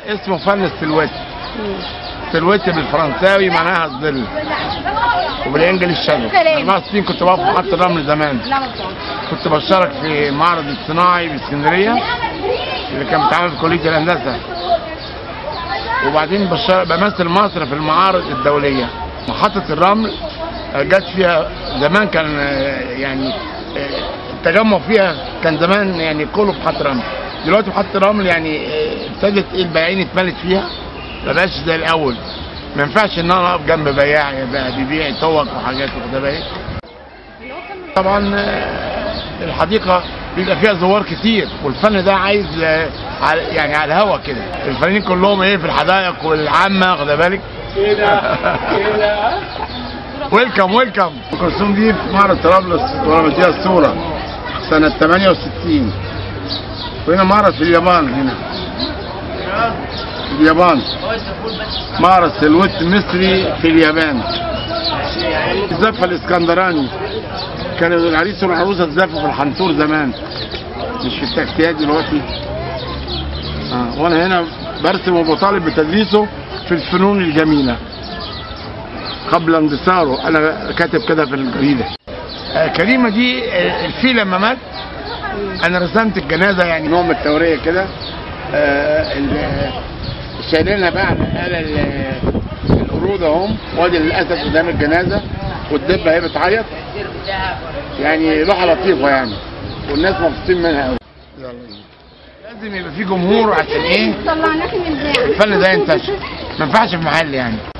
اسمه فن السلوات سلوات بالفرنساوي معناها الظل وبالانجلش شادو اربع سنين كنت بقف في محطه الرمل زمان كنت بشترك في معرض الصناعي باسكندريه اللي كان بيتعمل في كليه الهندسه وبعدين بشتغل بمثل مصر في المعارض الدوليه محطه الرمل آه، جت فيها زمان كان آه، يعني آه، التجمع فيها كان زمان يعني كله في محطه رمل دلوقتي محطه رمل يعني آه، ابتدت ايه البياعين اتملت فيها ما بقاش زي الاول ما ينفعش ان انا اقف جنب بياع يبقى بيبيع توك وحاجات واخد بالك طبعا آه، الحديقه بيبقى فيها زوار كتير والفن ده عايز آه، على- يعني على الهوا كده الفنانين كلهم ايه في الحدائق والعامه واخد بالك ويلكم ويلكم ام كلثوم دي في معرض طرابلس وانا بديها الصوره سنه 68 وهنا معرض في اليابان هنا في اليابان معرض سلوت مصري في اليابان الزفه الاسكندراني كانوا العريس والعروسه اتزفوا في الحنطور زمان مش في التكتيات دلوقتي آه. وانا هنا برسم وبطالب بتدريسه في الفنون الجميله قبل اندثاره انا كاتب كده في الجريده آه كريمه دي آه، الفيل لما مات انا رسمت الجنازه يعني نوع من التوريه كده آه ال- شايلينها بقى على ال- القرود اهم وادي للاسف قدام الجنازه والدبه هي بتعيط يعني لوحه لطيفه يعني والناس مبسوطين منها قوي لازم يبقى في جمهور عشان ايه طلعناك من البيع الفن ده ينتشر ما ينفعش في محل يعني